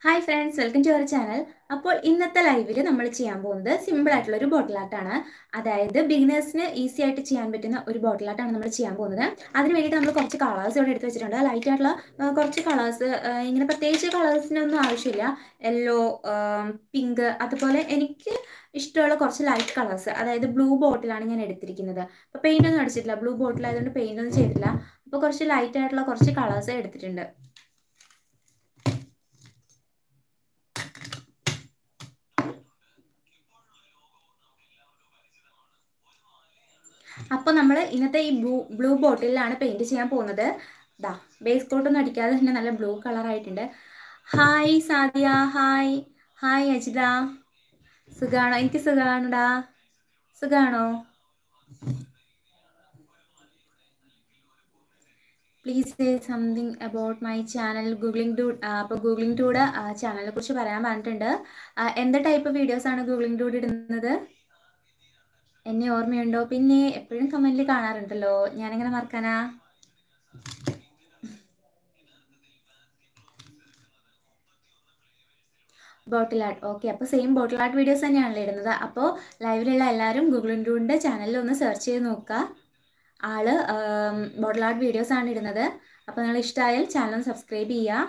Hi friends welcome to our channel അപ്പോൾ ഇന്നത്തെ ലൈവിൽ നമ്മൾ ചെയ്യാൻ പോകുന്നത് സിമ്പിൾ ആയിട്ടുള്ള ഒരു ബോട്ടിൽ ആർട്ടാണ് അതായത് ബിഗിനേഴ്സിന് ഈസി ആയിട്ട് ചെയ്യാൻ പറ്റുന്ന ഒരു ബോട്ടിൽ ആർട്ടാണ് നമ്മൾ ചെയ്യാൻ പോകുന്നത് അതിന് വേണ്ടിയിട്ട് നമ്മൾ കുറച്ച് കളേഴ്സ് ഇവിടെ എടുത്ത് വെച്ചിട്ടുണ്ട് ലൈറ്റ് ആയിട്ടുള്ള ആ, കുറച്ച് കളേഴ്സ് ഇങ്ങനെ പ്രത്യേകിച്ച് കളേഴ്സിനൊന്നും ആവശ്യമില്ല യെല്ലോ പിങ്ക് അതുപോലെ എനിക്ക് ഇഷ്ടമുള്ള കുറച്ച് ലൈറ്റ് കളേഴ്സ് അതായത് ബ്ലൂ ബോട്ടിലാണ് ഞാൻ എടുത്തിരിക്കുന്നത് അപ്പോൾ പെയിൻ്റ് ഒന്നും അടിച്ചിട്ടില്ല ബ്ലൂ ബോട്ടിൽ ആയതുകൊണ്ട് പെയിൻ്റ് ഒന്നും ചെയ്തിട്ടില്ല അപ്പോൾ കുറച്ച് ലൈറ്റ് ആയിട്ടുള്ള കുറച്ച് കളേഴ്സ് എടുത്തിട്ടുണ്ട് അപ്പോൾ നമ്മൾ ഇന്നത്തെ ഈ ബ്ലൂ ബ്ലൂ ബോട്ടിലാണ് പെയിൻറ് ചെയ്യാൻ പോകുന്നത് ദാ ബേസ് കോട്ടൊന്നും അടിക്കാതെ തന്നെ നല്ല ബ്ലൂ കളർ ആയിട്ടുണ്ട് hi Sadiya hi hi Ajitha സുഖാണോ എനിക്ക് സുഖാണോടാ സുഖാണോ please say something about my channel googling dude അപ്പോൾ ഗൂഗിളിംഗ് ഡൂഡ് ചാനലിനെ കുറിച്ച് പറയാൻ പറഞ്ഞിട്ടുണ്ട് ആ, എന്ത് ടൈപ്പ് വീഡിയോസ് ആണ് ഗൂഗിളിംഗ് ഡൂഡ് ഇടുന്നത് എന്നെ ഓർമ്മയുണ്ടോ പിന്നെ എപ്പോഴും കമന്റിൽ കാണാറുണ്ടല്ലോ ഞാനെങ്ങനെ മറക്കാനാ ബോട്ടിൽ ആർട്ട് ഓക്കെ അപ്പോൾ സെയിം ബോട്ടിൽ ആർട്ട് വീഡിയോസ് തന്നെയാണല്ലോ ഇടുന്നത് അപ്പോൾ ലൈവിലുള്ള എല്ലാവരും ഗൂഗിൾ ഇൻഡ്രൂഡിൻ്റെ ചാനലിൽ ഒന്ന് സെർച്ച് ചെയ്ത് നോക്കുക ആള് ബോട്ടിൽ ആർട്ട് വീഡിയോസ് ആണ് ഇടുന്നത് അപ്പോൾ നിങ്ങൾ ഇഷ്ടമായാൽ ചാനൽ ഒന്ന് സബ്സ്ക്രൈബ് ചെയ്യുക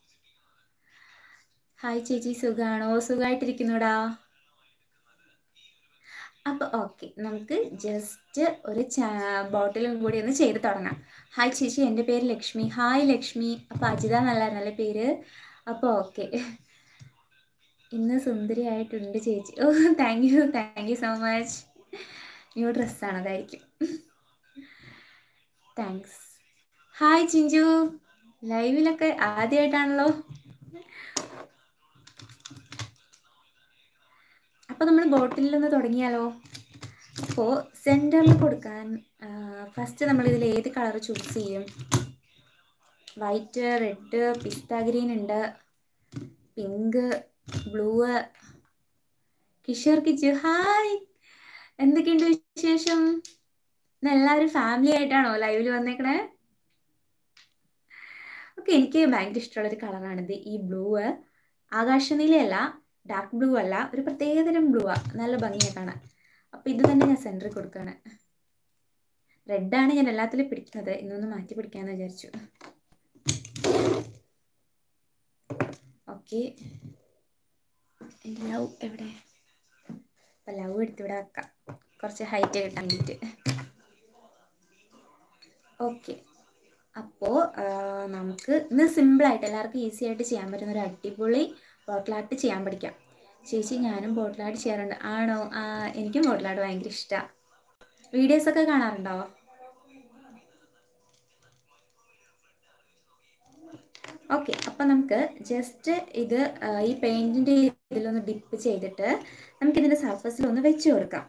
ഹായ് ചേച്ചി സുഖാണോ സുഖമായിട്ടിരിക്കുന്നുടാ അപ്പോൾ ഓക്കെ നമുക്ക് ജസ്റ്റ് ഒരു ബോട്ടിലും കൂടി ഒന്ന് ചെയ്ത് തുടങ്ങാം ഹായ് ചേച്ചി എൻ്റെ പേര് ലക്ഷ്മി ഹായ് ലക്ഷ്മി അപ്പോൾ അജിത നല്ലായിരുന്നല്ലേ പേര് അപ്പോൾ ഓക്കെ ഇന്ന് സുന്ദരിയായിട്ടുണ്ട് ചേച്ചി oh thank you thank you so much new ഡ്രസ്സാണ് അതായിരിക്കും താങ്ക്സ് ഹായ് ചിഞ്ചു ലൈവിലൊക്കെ ആദ്യമായിട്ടാണല്ലോ അപ്പോൾ നമ്മൾ ബോട്ടിലിൽ നിന്ന് തുടങ്ങിയാലോ അപ്പോൾ സെൻറ്ററിൽ കൊടുക്കാൻ ഫസ്റ്റ് നമ്മൾ ഇതിൽ ഏത് കളർ ചൂസ് ചെയ്യും വൈറ്റ് റെഡ് പിസ്ത ഗ്രീൻ ഉണ്ട് pink blue Kishore Kichu hi എന്തൊക്കെയുണ്ട് വിശേഷം ഇന്ന് എല്ലാവരും ഫാമിലി ആയിട്ടാണോ ലൈവിൽ വന്നേക്കണേ ഓക്കെ എനിക്ക് ഭയങ്കര ഇഷ്ടമുള്ളൊരു കളറാണിത് ഈ ബ്ലൂ ആകാശനീലയല്ല ഡാർക്ക് ബ്ലൂ അല്ല ഒരു പ്രത്യേകതരം ബ്ലൂ ആ നല്ല ഭംഗിയാണ് കാണാൻ അപ്പോൾ ഇത് തന്നെ ഞാൻ സെൻറ്ററിൽ കൊടുക്കുകയാണ് റെഡാണ് ഞാൻ എല്ലാത്തിലും പിടിക്കുന്നത് ഇന്നൊന്ന് മാറ്റി പിടിക്കാമെന്ന് വിചാരിച്ചു ഓക്കെ എൻ്റെ ലവ് എവിടെ അപ്പം ലവ് എടുത്തിവിടെ വെക്കാം കുറച്ച് ഹൈറ്റ് കിട്ടാൻ വേണ്ടിയിട്ട് ഓക്കെ അപ്പോൾ നമുക്ക് ഇന്ന് സിമ്പിളായിട്ട് എല്ലാവർക്കും ഈസി ആയിട്ട് ചെയ്യാൻ പറ്റുന്ന ഒരു അടിപൊളി ബോട്ടിൽ ആർട്ട് ചെയ്യാൻ പഠിക്കാം ചേച്ചി ഞാനും ബോട്ടിൽ ആർട്ട് ചെയ്യാറുണ്ട് ആണോ ആ എനിക്കും ബോട്ടിൽ ആർട്ട് ഭയങ്കര ഇഷ്ടമാണ് വീഡിയോസൊക്കെ കാണാറുണ്ടോ ഓക്കെ അപ്പം നമുക്ക് ജസ്റ്റ് ഇത് ആ, ഈ പെയിൻറ്റിൻ്റെ ഇതിലൊന്ന് ഡിപ്പ് ചെയ്തിട്ട് നമുക്കിതിൻ്റെ സർഫസിലൊന്ന് വെച്ച് കൊടുക്കാം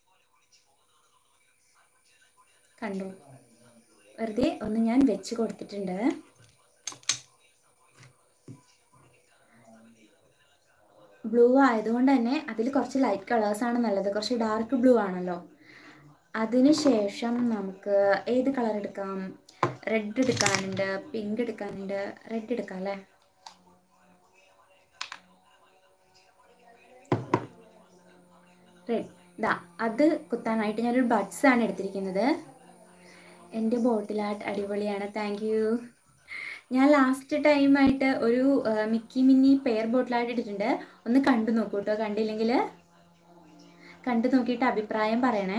കണ്ടോ വെറുതെ ഒന്ന് ഞാൻ വെച്ച് കൊടുത്തിട്ടുണ്ട് ബ്ലൂ ആയതുകൊണ്ട് തന്നെ അതിൽ കുറച്ച് ലൈറ്റ് കളേഴ്സാണ് നല്ലത് കുറച്ച് ഡാർക്ക് ബ്ലൂ ആണല്ലോ അതിനുശേഷം നമുക്ക് ഏത് കളർ എടുക്കാം റെഡ് എടുക്കാനുണ്ട് പിങ്ക് എടുക്കാനുണ്ട് റെഡ് എടുക്കാം അല്ലേ റെഡ് ദാ അത് കുത്താനായിട്ട് ഞാനൊരു ബഡ്സ് ആണ് എടുത്തിരിക്കുന്നത് എൻ്റെ ബോട്ടിൽ ആർട്ട് അടിപൊളിയാണ് താങ്ക് യു ഞാൻ ലാസ്റ്റ് ടൈമായിട്ട് ഒരു ആ, മിക്കി മിന്നി പെയർ ബോട്ടിൽ ആർട്ട് ഇട്ടിട്ടുണ്ട് ഒന്ന് കണ്ടു നോക്കൂ കേട്ടോ കണ്ടില്ലെങ്കിൽ കണ്ടു നോക്കിയിട്ട് അഭിപ്രായം പറയണേ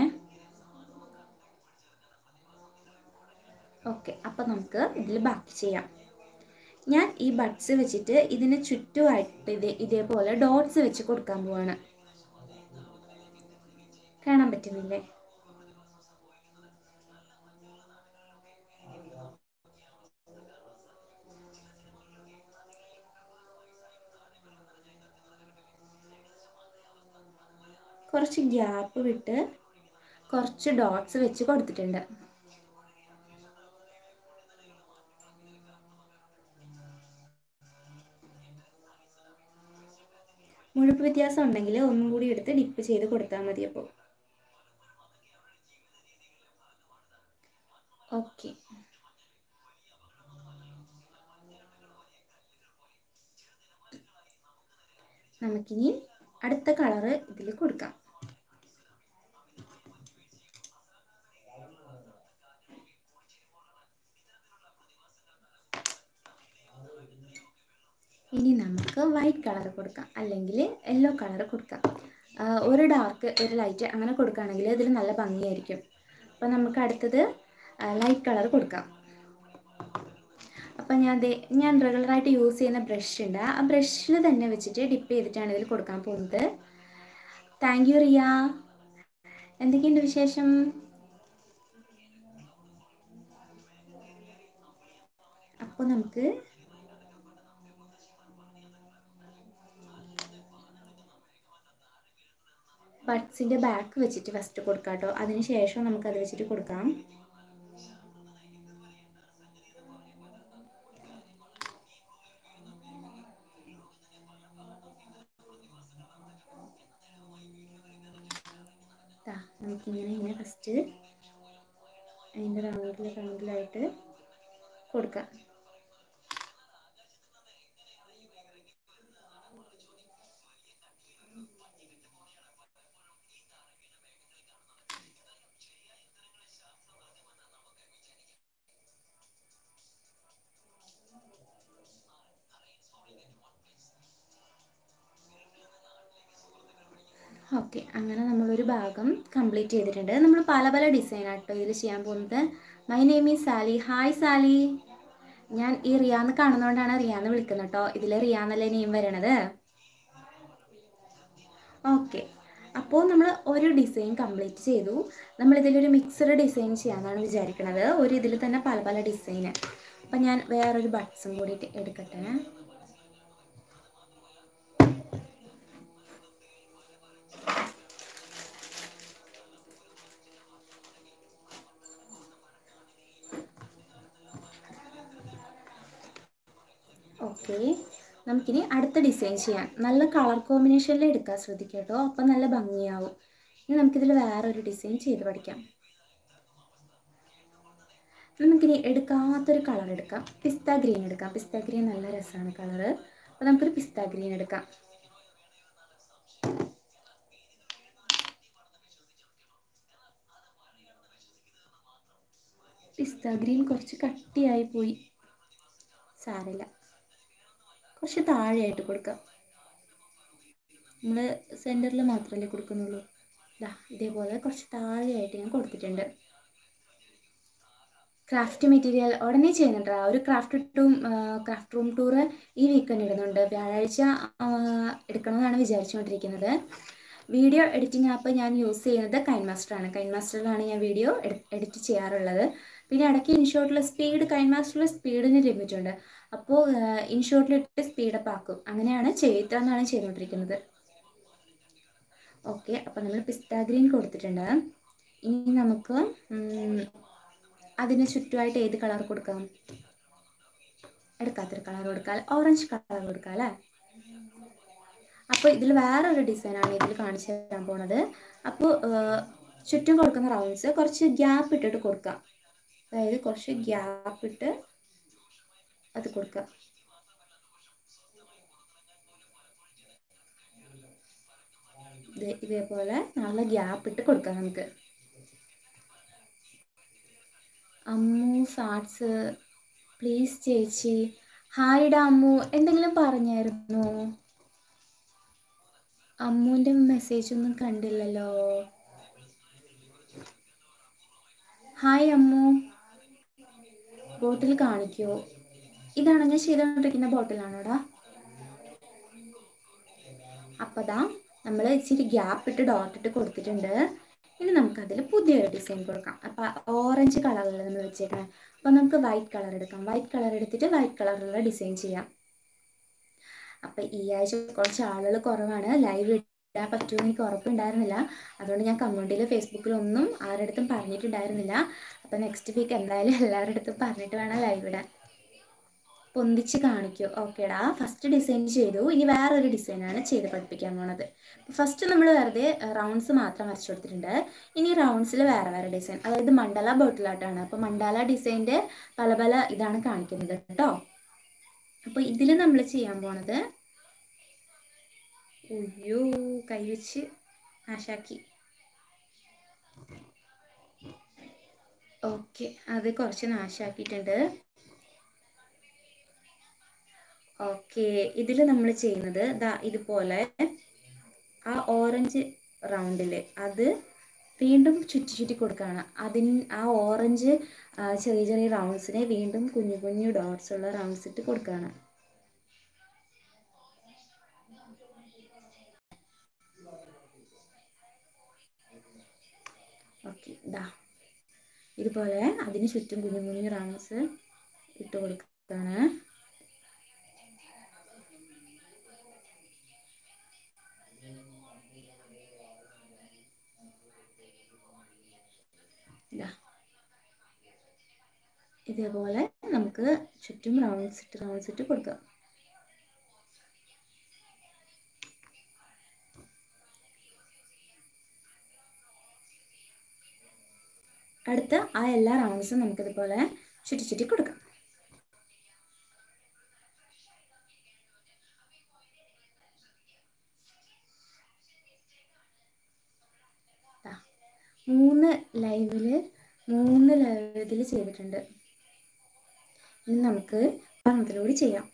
ഓക്കെ അപ്പം നമുക്ക് ഇതിൽ ബാക്കി ചെയ്യാം ഞാൻ ഈ ബഡ്സ് വെച്ചിട്ട് ഇതിന് ചുറ്റുമായിട്ട് ഇത് ഇതേപോലെ ഡോട്ട്സ് വെച്ച് കൊടുക്കാൻ പോവാണ് കാണാൻ പറ്റുന്നില്ലേ കുറച്ച് ഗ്യാപ്പ് വിട്ട് കുറച്ച് ഡോട്ട്സ് വെച്ച് കൊടുത്തിട്ടുണ്ട് മുഴുപ്പ് വ്യത്യാസം ഉണ്ടെങ്കിൽ ഒന്നും കൂടി എടുത്ത് ഡിപ്പ് ചെയ്ത് കൊടുത്താൽ മതി അപ്പോൾ ഓക്കെ നമുക്കിനി അടുത്ത കളറ് ഇതിൽ കൊടുക്കാം ഇനി നമുക്ക് വൈറ്റ് കളർ കൊടുക്കാം അല്ലെങ്കിൽ യെല്ലോ കളർ കൊടുക്കാം ആ, ഒരു ഡാർക്ക് ഒരു ലൈറ്റ് അങ്ങനെ കൊടുക്കുകയാണെങ്കിൽ ഇതിൽ നല്ല ഭംഗിയായിരിക്കും അപ്പോൾ നമുക്ക് അടുത്തത് ലൈറ്റ് കളർ കൊടുക്കാം അപ്പം ഞാൻ ദേ ഞാൻ റെഗുലറായിട്ട് യൂസ് ചെയ്യുന്ന ബ്രഷ് ഉണ്ട് ആ ബ്രഷിൽ തന്നെ വെച്ചിട്ട് ഡിപ്പ് ചെയ്തിട്ടാണ് ഇതിൽ കൊടുക്കാൻ പോകുന്നത് താങ്ക് യു റിയ എന്തൊക്കെയുണ്ട് വിശേഷം അപ്പോൾ നമുക്ക് ബഡ്സിൻ്റെ ബാക്ക് വെച്ചിട്ട് ഫസ്റ്റ് കൊടുക്കാം കേട്ടോ അതിന് ശേഷം നമുക്ക് അത് വെച്ചിട്ട് കൊടുക്കാം ദാ, നമുക്കിങ്ങനെ ഇങ്ങനെ ഫസ്റ്റ് അതിൻ്റെ റൗണ്ടിൽ റൗണ്ടിലായിട്ട് കൊടുക്കാം ഓക്കെ അങ്ങനെ നമ്മളൊരു ഭാഗം കംപ്ലീറ്റ് ചെയ്തിട്ടുണ്ട് നമ്മൾ പല പല ഡിസൈൻ ആട്ടോ ഇതിൽ ചെയ്യാൻ പോകുന്നത് my name is Sally hi Sally ഞാൻ ഈ റിയാന്ന് കാണുന്നതുകൊണ്ടാണ് റിയാന്ന് വിളിക്കുന്നത് കേട്ടോ ഇതിൽ റിയാന്നല്ലേ നെയിം വരണത് ഓക്കെ അപ്പോൾ നമ്മൾ ഒരു ഡിസൈൻ കംപ്ലീറ്റ് ചെയ്തു നമ്മൾ ഇതിലൊരു മിക്സഡ് ഡിസൈൻ ചെയ്യാമെന്നാണ് വിചാരിക്കുന്നത് ഒരു ഇതിൽ തന്നെ പല പല ഡിസൈന് അപ്പം ഞാൻ വേറൊരു ബഡ്സും കൂടി എടുക്കട്ടെ ഓക്കെ നമുക്കിനി അടുത്ത ഡിസൈൻ ചെയ്യാം നല്ല കളർ കോമ്പിനേഷനിൽ എടുക്കാൻ ശ്രദ്ധിക്കുക കേട്ടോ അപ്പം നല്ല ഭംഗിയാവും ഇനി നമുക്കിതിൽ വേറൊരു ഡിസൈൻ ചെയ്ത് പഠിക്കാം നമുക്കിനി എടുക്കാത്തൊരു കളർ എടുക്കാം പിസ്ത ഗ്രീൻ എടുക്കാം പിസ്ത ഗ്രീൻ നല്ല രസമാണ് കളറ് അപ്പോൾ നമുക്കൊരു പിസ്ത ഗ്രീൻ എടുക്കാം പിസ്ത ഗ്രീൻ കുറച്ച് കട്ടിയായി പോയി സാരമില്ല കുറച്ച് താഴെയായിട്ട് കൊടുക്കാം നമ്മൾ സെൻറ്ററിൽ മാത്രമല്ലേ കൊടുക്കുന്നുള്ളൂ ഇതാ ഇതേപോലെ കുറച്ച് താഴെയായിട്ട് ഞാൻ കൊടുത്തിട്ടുണ്ട് ക്രാഫ്റ്റ് മെറ്റീരിയൽ ഉടനെ ചെയ്യുന്നുണ്ട് ആ ഒരു ക്രാഫ്റ്റ് ടൂം ക്രാഫ്റ്റ് റൂം ടൂറ് ഈ വീക്കെൻഡ് ഇടുന്നുണ്ട് വ്യാഴാഴ്ച ആ, എടുക്കണമെന്നാണ് വിചാരിച്ചുകൊണ്ടിരിക്കുന്നത് വീഡിയോ എഡിറ്റിംഗ് ആപ്പ് ഞാൻ യൂസ് ചെയ്യുന്നത് കൈൻ മാസ്റ്ററാണ് കൈൻ മാസ്റ്ററിലാണ് ഞാൻ വീഡിയോ എഡിറ്റ് ചെയ്യാറുള്ളത് പിന്നെ ഇടയ്ക്ക് ഇൻഷോട്ടിൽ സ്പീഡ് കൈൻ മാസ്റ്ററിൽ സ്പീഡിന് ലിമിറ്റ് ഉണ്ട് അപ്പോൾ ഇൻഷോട്ടിലിട്ട് സ്പീഡപ്പ് ആക്കും അങ്ങനെയാണ് ചെയ്തെന്നാണ് ചെയ്തുകൊണ്ടിരിക്കുന്നത് ഓക്കെ അപ്പോൾ നമ്മൾ പിസ്ത ഗ്രീൻ കൊടുത്തിട്ടുണ്ട് ഇനി നമുക്ക് ഉം, അതിന് ചുറ്റുമായിട്ട് ഏത് കളർ കൊടുക്കാം എടുക്കാത്തൊരു കളർ കൊടുക്കാം ഓറഞ്ച് കളർ കൊടുക്കാം അല്ലേ അപ്പോൾ ഇതിൽ വേറൊരു ഡിസൈനാണ് ഇതിൽ കാണിച്ചു തരാൻ പോണത് അപ്പോൾ ചുറ്റും കൊടുക്കുന്ന റൗണ്ട്സ് കുറച്ച് ഗ്യാപ്പ് ഇട്ടിട്ട് കൊടുക്കാം അതായത് കുറച്ച് ഗ്യാപ്പ് ഇട്ട് അത് കൊടുക്കുക ഇത് ഇതേപോലെ നല്ല ഗ്യാപ്പ് ഇട്ട് കൊടുക്കാം നമുക്ക് അമ്മു ഫാറ്റ്സ് പ്ലീസ് ചേച്ചി ഹായിടാ അമ്മു എന്തെങ്കിലും പറഞ്ഞായിരുന്നോ അമ്മുവിൻ്റെ മെസ്സേജ് ഒന്നും കണ്ടില്ലല്ലോ ഹായ് അമ്മു ബോട്ടിൽ കാണിക്കോ ഇതാണ് ഞാൻ ചെയ്തുകൊണ്ടിരിക്കുന്ന ബോട്ടിലാണോടാ അപ്പതാ നമ്മൾ ഇച്ചിരി ഗ്യാപ്പ് ഇട്ട് ഡോട്ട് ഇട്ട് കൊടുത്തിട്ടുണ്ട് ഇനി നമുക്കതിൽ പുതിയൊരു ഡിസൈൻ കൊടുക്കാം അപ്പം ഓറഞ്ച് കളറിൽ നമ്മൾ വെച്ചേക്കണം അപ്പോൾ നമുക്ക് വൈറ്റ് കളർ എടുക്കാം വൈറ്റ് കളർ എടുത്തിട്ട് വൈറ്റ് കളറിലുള്ള ഡിസൈൻ ചെയ്യാം അപ്പം ഈ ആഴ്ച കുറച്ച് ആളുകൾ കുറവാണ് ലൈവ് ഇടാൻ പറ്റുമെന്ന് എനിക്ക് ഉറപ്പുണ്ടായിരുന്നില്ല അതുകൊണ്ട് ഞാൻ കമ്മ്യൂണിറ്റിയിൽ ഫേസ്ബുക്കിലൊന്നും ആരുടെ അടുത്തും പറഞ്ഞിട്ടുണ്ടായിരുന്നില്ല അപ്പം നെക്സ്റ്റ് വീക്ക് എന്തായാലും എല്ലാവരുടെ അടുത്തും പറഞ്ഞിട്ട് വേണം ലൈവ് ഇടാൻ പൊന്തിച്ച് കാണിക്കൂ ഓക്കേടാ ഫസ്റ്റ് ഡിസൈൻ ചെയ്തു ഇനി വേറൊരു ഡിസൈനാണ് ചെയ്ത് പഠിപ്പിക്കാൻ പോണത് ഫസ്റ്റ് നമ്മൾ വെറുതെ റൗണ്ട്സ് മാത്രം വരച്ചു കൊടുത്തിട്ടുണ്ട് ഇനി റൗണ്ട്സിൽ വേറെ വേറെ ഡിസൈൻ അതായത് മണ്ഡല ബോട്ടിലാട്ടാണ് അപ്പോൾ മണ്ഡല ഡിസൈൻ്റെ പല പല ഇതാണ് കാണിക്കുന്നത് കേട്ടോ അപ്പോൾ ഇതിൽ നമ്മൾ ചെയ്യാൻ പോണത് അയ്യോ കൈവച്ച് നാശാക്കി ഓക്കെ അത് കുറച്ച് നാശാക്കിയിട്ടുണ്ട് ഓക്കെ ഇതിൽ നമ്മൾ ചെയ്യുന്നത് ദാ ഇതുപോലെ ആ ഓറഞ്ച് റൗണ്ടിൽ അത് വീണ്ടും ചുറ്റി ചുറ്റി കൊടുക്കുകയാണ് അതിന് ആ ഓറഞ്ച് ആ, ചെറിയ ചെറിയ റൗണ്ട്സിനെ വീണ്ടും കുഞ്ഞു കുഞ്ഞു ഡോട്ട്സ് ഉള്ള റൗണ്ട്സ് ഇട്ട് കൊടുക്കുകയാണ് ഓക്കെ ഇതാ ഇതുപോലെ അതിന് ചുറ്റും കുഞ്ഞു കുഞ്ഞു റൗണ്ട്സ് ഇട്ട് കൊടുക്കുകയാണ് ഇതാ ഇതേപോലെ നമുക്ക് ചുറ്റും റൗണ്ട്സ് ഇട്ട് റൗണ്ട്സ് ഇട്ട് കൊടുക്കാം അടുത്ത ആ എല്ലാ റൗണ്ട്സും നമുക്കിതുപോലെ ചുറ്റി ചുറ്റി കൊടുക്കാം ദാ, മൂന്ന് ലൈവില് മൂന്ന് ലൈവ് ഇതിൽ ചെയ്തിട്ടുണ്ട് ഇനി നമുക്ക് പറഞ്ഞതിലൂടെ ചെയ്യാം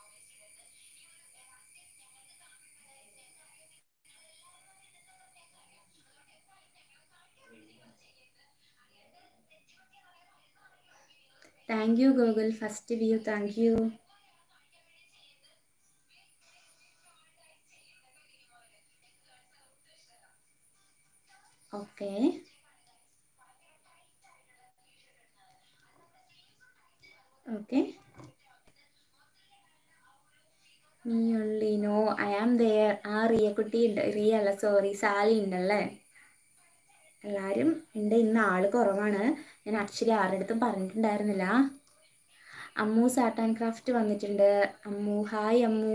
thank you Google first view thank you okay okay me only no I am there ആ റിയ കുട്ടി ഉണ്ട് റിയ അല്ല സോറി സാലി ഉണ്ടല്ലേ എല്ലാവരും ഉണ്ട് ഇന്ന് ആള് കുറവാണ് ഞാൻ ആക്ച്വലി ആരുടെ അടുത്തും പറഞ്ഞിട്ടുണ്ടായിരുന്നില്ല അമ്മു സാർട്ട് ആൻഡ് ക്രാഫ്റ്റ് വന്നിട്ടുണ്ട് അമ്മു ഹായ് അമ്മു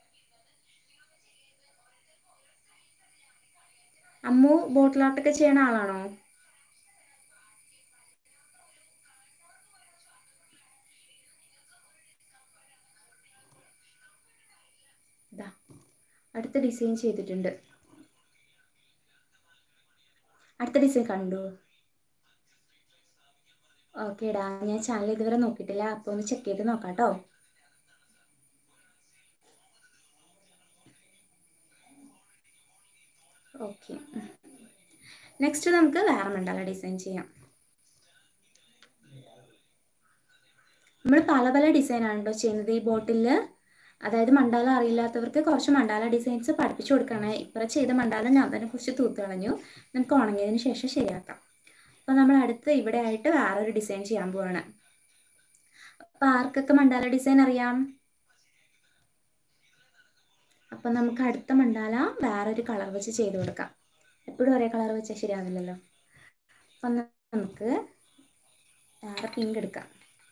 അമ്മു ബോട്ടിൽ ആർട്ടൊക്കെ ചെയ്യണ ആളാണോ ഇതാ അടുത്ത ഡിസൈൻ ചെയ്തിട്ടുണ്ട് അടുത്ത ഡിസൈൻ കണ്ടു ഓക്കേടാ ഞാൻ ചാനൽ ഇതുവരെ നോക്കിയിട്ടില്ല അപ്പോൾ ഒന്ന് ചെക്ക് ചെയ്ത് നോക്കാം കേട്ടോ ഓക്കെ നെക്സ്റ്റ് നമുക്ക് വേറെ മണ്ടാല ഡിസൈൻ ചെയ്യാം നമ്മൾ പല പല ഡിസൈനാണ് കേട്ടോ ചെയ്യുന്നത് ഈ ബോട്ടിൽ അതായത് മണ്ടാല അറിയില്ലാത്തവർക്ക് കുറച്ച് മണ്ടാല ഡിസൈൻസ് പഠിപ്പിച്ചു കൊടുക്കുകയാണ് ഇപ്പറ ചെയ്ത മണ്ടാല ഞാൻ തന്നെ കുറച്ച് തൂത്ത് കളഞ്ഞു നമുക്ക് ഉണങ്ങിയതിന് ശേഷം ശരിയാക്കാം അപ്പോൾ നമ്മൾ അടുത്ത് ഇവിടെ ആയിട്ട് വേറൊരു ഡിസൈൻ ചെയ്യാൻ പോവാണ് അപ്പോൾ ആർക്കൊക്കെ മണ്ടാല ഡിസൈൻ അറിയാം അപ്പം നമുക്ക് അടുത്ത മണ്ടാല വേറൊരു കളർ വെച്ച് ചെയ്ത് കൊടുക്കാം എപ്പോഴും ഒരേ കളർ വെച്ചാൽ ശരിയാവില്ലല്ലോ അപ്പം നമുക്ക് വേറെ പിങ്ക് എടുക്കാം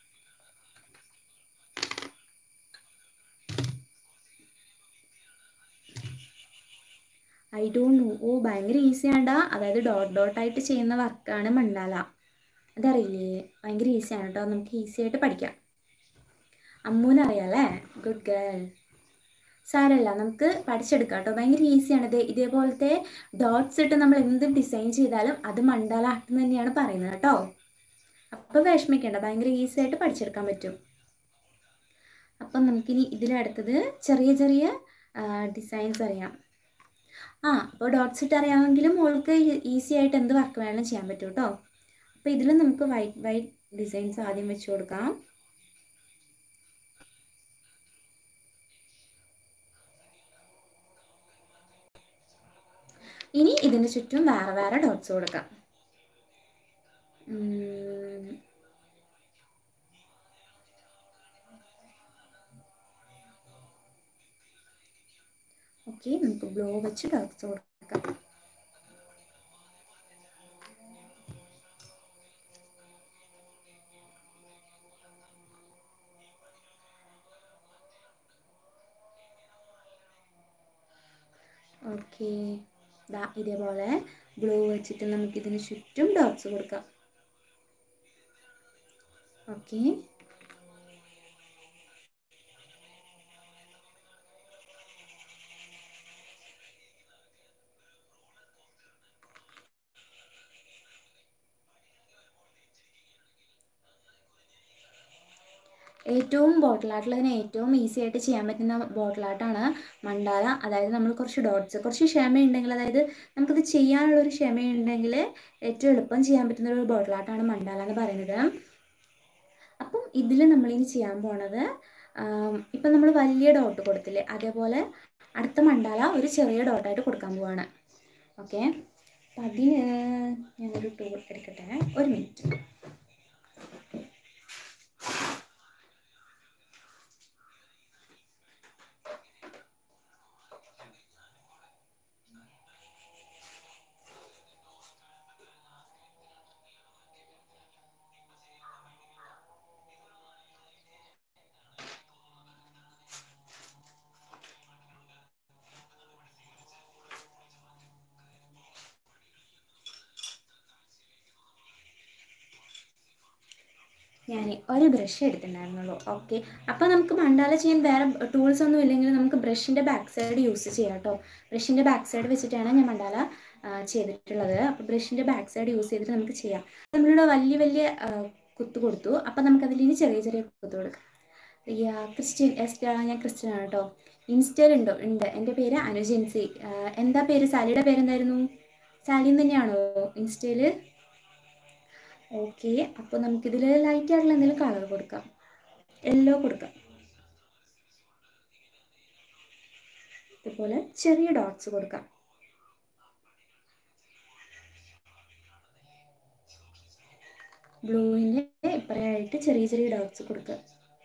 ഐ ഡോണ്ട് നോ ഓ ഭയങ്കര ഈസി ആണ്ടാ അതായത് ഡോട്ട് ഡോട്ടായിട്ട് ചെയ്യുന്ന വർക്കാണ് മണ്ടാല അതറിയില്ലേ ഭയങ്കര ഈസിയാണ് കേട്ടോ നമുക്ക് ഈസി ആയിട്ട് പഠിക്കാം അമ്മൂന് അറിയാലേ ഗുഡ് ഗേൾ സാരമില്ല നമുക്ക് പഠിച്ചെടുക്കാം കേട്ടോ ഭയങ്കര ഈസിയാണ് ഇത് ഇതേപോലത്തെ ഡോട്ട്സ് ഇട്ട് നമ്മൾ എന്ത് ഡിസൈൻ ചെയ്താലും അത് മണ്ടാല ആർട്ട് എന്ന് തന്നെയാണ് പറയുന്നത് കേട്ടോ അപ്പോൾ വിഷമിക്കേണ്ട ഭയങ്കര ഈസി ആയിട്ട് പഠിച്ചെടുക്കാൻ പറ്റും അപ്പം നമുക്കിനി ഇതിലടുത്തത് ചെറിയ ചെറിയ ഡിസൈൻസ് അറിയാം ആ അപ്പോൾ ഡോട്ട്സ് ഇട്ട് അറിയാമെങ്കിലും മോൾക്ക് ഈസി ആയിട്ട് എന്ത് വർക്ക് വേണമെങ്കിലും ചെയ്യാൻ പറ്റും കേട്ടോ അപ്പോൾ ഇതിൽ നമുക്ക് വൈറ്റ് വൈറ്റ് ഡിസൈൻസ് ആദ്യം വെച്ച് കൊടുക്കാം ഇനി ഇതിന് ചുറ്റും വേറെ വേറെ ഡോട്ട്സ് കൊടുക്കാം ഉം. ഓക്കെ നമുക്ക് ബ്ലോ വെച്ച് ഡോട്ട്സ് കൊടുക്കാം ഓക്കെ ദാ ഇതേപോലെ ഗ്ലൂ വെച്ചിട്ട് നമുക്ക് ഇതിന് ചുറ്റും ഡോട്ട്സ് കൊടുക്കാം ഓക്കെ ഏറ്റവും ബോട്ടിൽ ആർട്ടിൽ തന്നെ ഏറ്റവും ഈസി ആയിട്ട് ചെയ്യാൻ പറ്റുന്ന ബോട്ടിൽ ആർട്ടാണ് മണ്ടാല അതായത് നമ്മൾ കുറച്ച് ഡോട്ട്സ് കുറച്ച് ക്ഷമയുണ്ടെങ്കിൽ അതായത് നമുക്കത് ചെയ്യാനുള്ളൊരു ക്ഷമയുണ്ടെങ്കിൽ ഏറ്റവും എളുപ്പം ചെയ്യാൻ പറ്റുന്ന ഒരു ബോട്ടിൽ ആർട്ടാണ് മണ്ടാല എന്ന് പറയുന്നത് അപ്പം ഇതിൽ നമ്മളിനി ചെയ്യാൻ പോണത് ഇപ്പം നമ്മൾ വലിയ ഡോട്ട് കൊടുത്തില്ലേ അതേപോലെ അടുത്ത മണ്ടാല ഒരു ചെറിയ ഡോട്ടായിട്ട് കൊടുക്കാൻ പോവാണ് ഓക്കെ അപ്പം അതിന് ഞാനൊരു ടൂർ എടുക്കട്ടെ ഒരു മിനിറ്റ് ഞാൻ ഒരു ബ്രഷ് എടുത്തിട്ടുണ്ടായിരുന്നുള്ളൂ ഓക്കെ അപ്പോൾ നമുക്ക് മണ്ടാല ചെയ്യാൻ വേറെ ടൂൾസ് ഒന്നും ഇല്ലെങ്കിൽ നമുക്ക് ബ്രഷിൻ്റെ ബാക്ക് സൈഡ് യൂസ് ചെയ്യാം കേട്ടോ ബ്രഷിൻ്റെ ബാക്ക് സൈഡ് വെച്ചിട്ടാണ് ഞാൻ മണ്ടാല ആ, ചെയ്തിട്ടുള്ളത് അപ്പോൾ ബ്രഷിൻ്റെ ബാക്ക് സൈഡ് യൂസ് ചെയ്തിട്ട് നമുക്ക് ചെയ്യാം നമ്മളിവിടെ വലിയ വലിയ ആ, കുത്ത് കൊടുത്തു അപ്പോൾ നമുക്കതിൽ ഇനി ചെറിയ ചെറിയ കുത്ത് കൊടുക്കാം യാ ക്രിസ്ത്യൻ എസ് ഞാൻ ക്രിസ്ത്യൻ ആണ് കേട്ടോ ഇൻസ്റ്റയിലുണ്ടോ ഉണ്ട് എൻ്റെ പേര് അനുജൻസി ആ, എന്താ പേര് സാലിയുടെ പേരെന്തായിരുന്നു സാലി തന്നെയാണോ ഇൻസ്റ്റയിൽ ഓക്കെ അപ്പോൾ നമുക്കിതിൽ ലൈറ്റ് ആയിട്ടുള്ള എന്തെങ്കിലും കളർ കൊടുക്കാം യെല്ലോ കൊടുക്കാം ഇതുപോലെ ചെറിയ ഡോട്ട്സ് കൊടുക്കാം ബ്ലൂവിൻ്റെ ഇപ്പറയായിട്ട് ചെറിയ ചെറിയ ഡോട്ട്സ് കൊടുക്കുക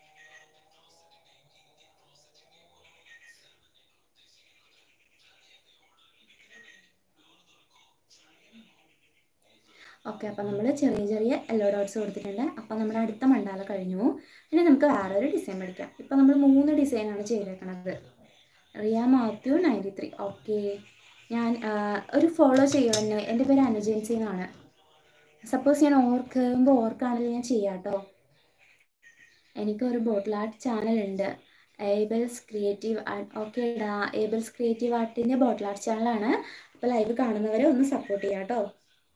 ഓക്കെ അപ്പം നമ്മൾ ചെറിയ ചെറിയ യെല്ലോ ഡോട്ട്സ് കൊടുത്തിട്ടുണ്ട് അപ്പം നമ്മുടെ അടുത്ത മണ്ടാല കഴിഞ്ഞു ഇനി നമുക്ക് വേറെ ഒരു ഡിസൈൻ പഠിക്കാം ഇപ്പം നമ്മൾ മൂന്ന് ഡിസൈനാണ് ചെയ്തേക്കണത് Riya Mathew ninety three okay ഞാൻ ആ, ഒരു ഫോളോ ചെയ്യുമോ എന്നെ എൻ്റെ പേര് അനുജൻസി എന്നാണ് സപ്പോസ് ഞാൻ ഓർക്കുമ്പോൾ ഓർക്കാണെങ്കിൽ ഞാൻ ചെയ്യാം കേട്ടോ എനിക്കൊരു ബോട്ടിൽ ആർട്ട് ചാനലുണ്ട് ഏബിൾസ് ക്രിയേറ്റീവ് ആർട്ട് ഓക്കെ ഡാ ഏബിൾസ് ക്രിയേറ്റീവ് ആർട്ടിൻ്റെ ബോട്ടിൽ ആർട്ട് ചാനലാണ് അപ്പോൾ ലൈവ് കാണുന്നവരെ ഒന്ന് സപ്പോർട്ട് ചെയ്യാം കേട്ടോ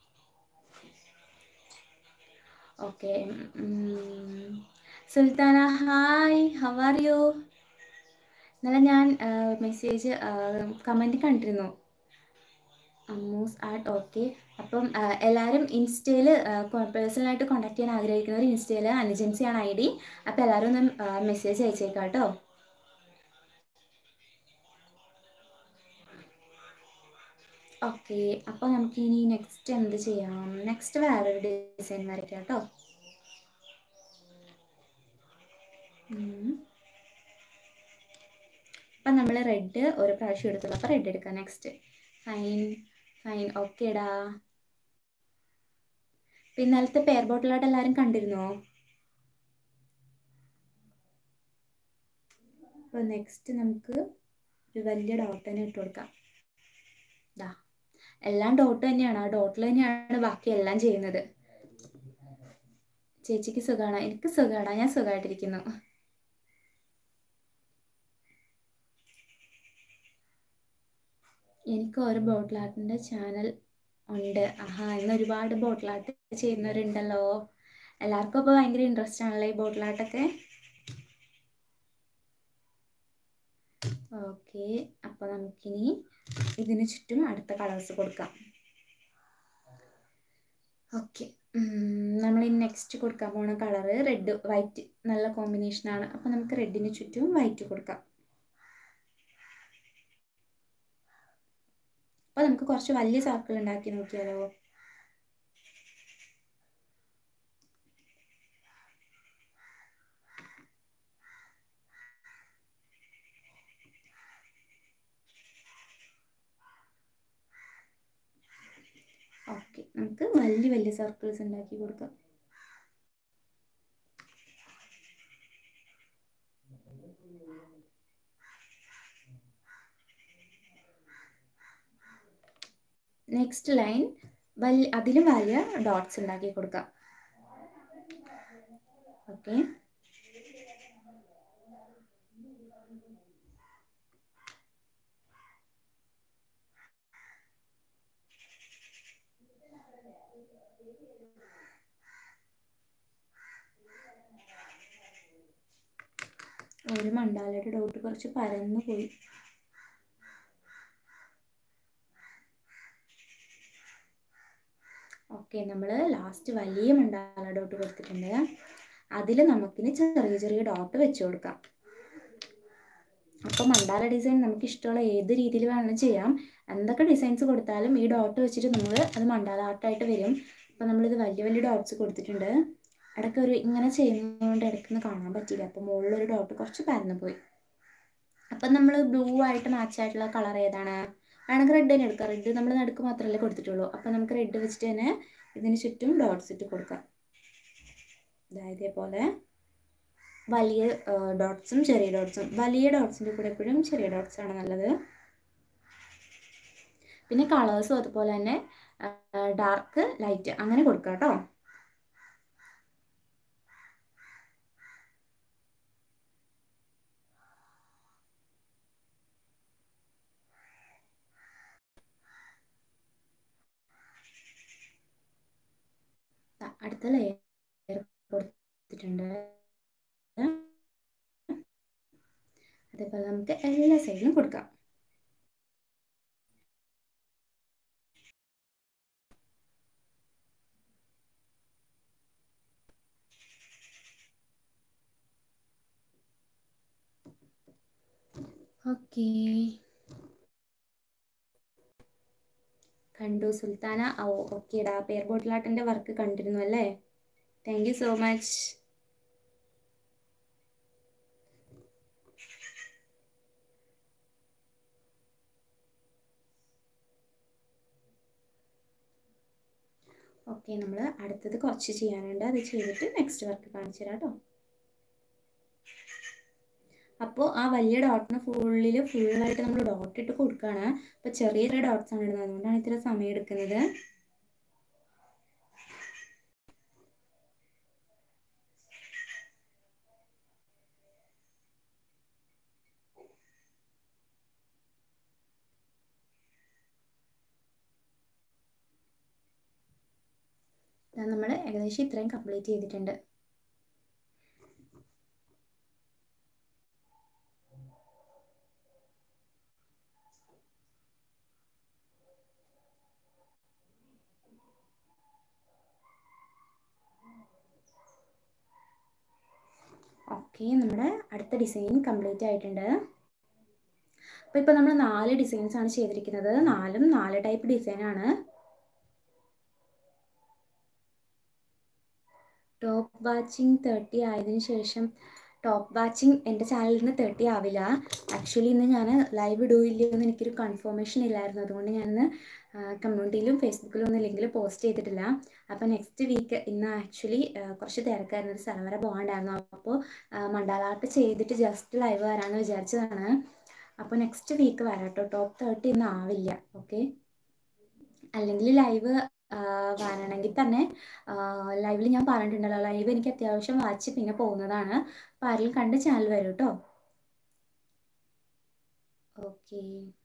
okay Sultana hi how are you ഇന്നലെ ഞാൻ മെസ്സേജ് കമൻറ്റ് കണ്ടിരുന്നു അമ്മൂസ് ആർട്ട് ഓക്കെ അപ്പം ആ, എല്ലാവരും ഇൻസ്റ്റയിൽ പേഴ്സണലായിട്ട് കോൺടാക്ട് ചെയ്യാൻ ആഗ്രഹിക്കുന്നവർ ഇൻസ്റ്റയിൽ അനുജൻസിയാണ് ഐ ഡി അപ്പോൾ എല്ലാവരും ഒന്ന് മെസ്സേജ് അയച്ചേക്കാം കേട്ടോ ഓക്കെ അപ്പോൾ നമുക്ക് ഇനി നെക്സ്റ്റ് എന്ത് ചെയ്യാം നെക്സ്റ്റ് വേറൊരു ഡിസൈൻ വരയ്ക്കാം കേട്ടോ ഉം. അപ്പം നമ്മൾ റെഡ് ഒരു പ്രാവശ്യം എടുത്തുള്ളൂ അപ്പോൾ റെഡ് എടുക്കാം നെക്സ്റ്റ് ഫൈൻ ഫൈൻ ഓക്കേടാ അപ്പം ഇന്നലത്തെ പെയർ ബോട്ടിലായിട്ട് എല്ലാവരും കണ്ടിരുന്നോ അപ്പോൾ നെക്സ്റ്റ് നമുക്ക് ഒരു വലിയ ഡോട്ട് തന്നെ ഇട്ട് കൊടുക്കാം ദാ എല്ലാം ഡോട്ട് തന്നെയാണ് ആ ഡോട്ടിൽ തന്നെയാണ് ബാക്കി എല്ലാം ചെയ്യുന്നത് ചേച്ചിക്ക് സുഖമാണ് എനിക്ക് സുഖമാണ് ഞാൻ സുഖമായിട്ടിരിക്കുന്നു എനിക്ക് ഒരു ബോട്ടിൽ ആർട്ടിൻ്റെ ചാനൽ ഉണ്ട് ആഹാ ഇന്ന് ഒരുപാട് ബോട്ടിൽ ആർട്ട് ചെയ്യുന്നവരുണ്ടല്ലോ എല്ലാവർക്കും ഇപ്പോൾ ഭയങ്കര ഇൻട്രസ്റ്റ് ആണല്ലോ ഈ ബോട്ടിൽ ആർട്ടൊക്കെ ഓക്കെ അപ്പോൾ നമുക്കിനി ഇതിന് ചുറ്റും അടുത്ത കളേഴ്സ് കൊടുക്കാം ഓക്കെ നമ്മൾ ഈ നെക്സ്റ്റ് കൊടുക്കാൻ പോണ കളറ് റെഡ് വൈറ്റ് നല്ല കോമ്പിനേഷനാണ് അപ്പോൾ നമുക്ക് റെഡിന് ചുറ്റും വൈറ്റ് കൊടുക്കാം അപ്പോൾ നമുക്ക് കുറച്ച് വലിയ സർക്കിൾ ഉണ്ടാക്കി നോക്കിയാലോ ഓക്കെ നമുക്ക് വലിയ വലിയ സർക്കിൾസ് ഉണ്ടാക്കി കൊടുക്കാം നെക്സ്റ്റ് ലൈൻ വലിയ അതിലും വലിയ ഡോട്ട്സ് ഉണ്ടാക്കി കൊടുക്കാം ഓക്കെ ഒരു മണ്ടാലയുടെ ഡോട്ട് കുറച്ച് പരന്നു പോയി ഓക്കെ നമ്മൾ ലാസ്റ്റ് വലിയ മണ്ടാല ഡോട്ട് കൊടുത്തിട്ടുണ്ട് അതിൽ നമുക്കിനി ചെറിയ ചെറിയ ഡോട്ട് വെച്ച് കൊടുക്കാം അപ്പോൾ മണ്ടാല ഡിസൈൻ നമുക്ക് ഇഷ്ടമുള്ള ഏത് രീതിയിൽ വേണമെങ്കിലും ചെയ്യാം എന്തൊക്കെ ഡിസൈൻസ് കൊടുത്താലും ഈ ഡോട്ട് വെച്ചിട്ട് നമ്മൾ അത് മണ്ടാല ആർട്ടായിട്ട് വരും അപ്പോൾ നമ്മളിത് വലിയ വലിയ ഡോട്ട്സ് കൊടുത്തിട്ടുണ്ട് ഇടയ്ക്ക് ഒരു ഇങ്ങനെ ചെയ്യുന്നതുകൊണ്ട് ഇടയ്ക്കൊന്ന് കാണാൻ പറ്റിയില്ല അപ്പോൾ മുകളിലൊരു ഡോട്ട് കുറച്ച് പരന്നു പോയി അപ്പം നമ്മൾ ബ്ലൂ ആയിട്ട് മാച്ച് ആയിട്ടുള്ള കളർ ഏതാണ് വേണമെങ്കിൽ റെഡ് തന്നെ എടുക്കാം റെഡ് നമ്മൾ നടുക്ക് മാത്രമല്ലേ കൊടുത്തിട്ടുള്ളൂ അപ്പോൾ നമുക്ക് റെഡ് വെച്ചിട്ട് തന്നെ ഇതിന് ചുറ്റും ഡോട്ട്സ് ഇട്ട് കൊടുക്കാം അതായത് ഇതേപോലെ വലിയ ഡോട്ട്സും ചെറിയ ഡോട്ട്സും വലിയ ഡോട്ട്സിൻ്റെ കൂടെ എപ്പോഴും ചെറിയ ഡോട്ട്സ് ആണ് നല്ലത് പിന്നെ കളേഴ്സും അതുപോലെ തന്നെ ഡാർക്ക് ലൈറ്റ് അങ്ങനെ കൊടുക്കുക കേട്ടോ അടുത്ത ലെയർ കൊടുത്തിട്ടുണ്ട് അതേപോലെ നമുക്ക് എല്ലാ സൈഡിലും കൊടുക്കാം ഓക്കേ കണ്ടു സുൽത്താന ഓ ഓക്കേടാ പെയർ ബോട്ടിലാട്ടിൻ്റെ വർക്ക് കണ്ടിരുന്നു അല്ലേ thank you so much okay നമ്മൾ അടുത്തത് കുറച്ച് ചെയ്യാനുണ്ട് അത് ചെയ്തിട്ട് നെക്സ്റ്റ് വർക്ക് കാണിച്ചു തരാം കേട്ടോ അപ്പോൾ ആ വലിയ ഡോട്ടിന് ഫുള്ളിൽ ഫുള്ളായിട്ട് നമ്മൾ ഡോട്ട് ഇട്ട് കൊടുക്കുകയാണ് അപ്പോൾ ചെറിയ ചെറിയ ഡോട്ട്സ് ആണ് ഇടുന്നത് അതുകൊണ്ടാണ് ഇത്ര സമയം എടുക്കുന്നത് നമ്മൾ ഏകദേശം ഇത്രയും കംപ്ലീറ്റ് ചെയ്തിട്ടുണ്ട് ഓക്കെ നമ്മുടെ അടുത്ത ഡിസൈൻ കംപ്ലീറ്റ് ആയിട്ടുണ്ട് അപ്പോൾ ഇപ്പോൾ നമ്മൾ നാല് ഡിസൈൻസ് ആണ് ചെയ്തിരിക്കുന്നത് നാലും നാല് ടൈപ്പ് ഡിസൈനാണ് ടോപ്പ് വാച്ചിങ് തേർട്ടി ആയതിനു ശേഷം ടോപ്പ് വാച്ചിങ് എൻ്റെ ചാനലിൽ നിന്ന് തേർട്ടി ആവില്ല ആക്ച്വലി ഇന്ന് ഞാൻ ലൈവ് ഇടുകയില്ലയോ എന്ന് എനിക്കൊരു കൺഫർമേഷൻ ഇല്ലായിരുന്നു അതുകൊണ്ട് ഞാൻ കമ്മ്യൂണിറ്റിയിലും ഫേസ്ബുക്കിലും ഒന്നും ലിങ്കിൽ പോസ്റ്റ് ചെയ്തിട്ടില്ല അപ്പോൾ നെക്സ്റ്റ് വീക്ക് ഇന്ന് ആക്ച്വലി കുറച്ച് തിരക്കായിരുന്നു ഒരു സ്ഥലം വരെ പോകാണ്ടായിരുന്നു അപ്പോൾ മണ്ടാലാട്ട് ചെയ്തിട്ട് ജസ്റ്റ് ലൈവ് വരാമെന്ന് വിചാരിച്ചതാണ് അപ്പോൾ നെക്സ്റ്റ് വീക്ക് വരാം കേട്ടോ ടോപ്പ് തേർട്ടി ഇന്ന് ആവില്ല ഓക്കെ അല്ലെങ്കിൽ ലൈവ് വരണമെങ്കിൽ തന്നെ ലൈവിൽ ഞാൻ പറഞ്ഞിട്ടുണ്ടല്ലോ ലൈവ് എനിക്ക് അത്യാവശ്യം വാച്ച് പിന്നെ പോകുന്നതാണ് അപ്പോൾ ആരെങ്കിലും കണ്ട് ചാനൽ വരും കേട്ടോ ഓക്കെ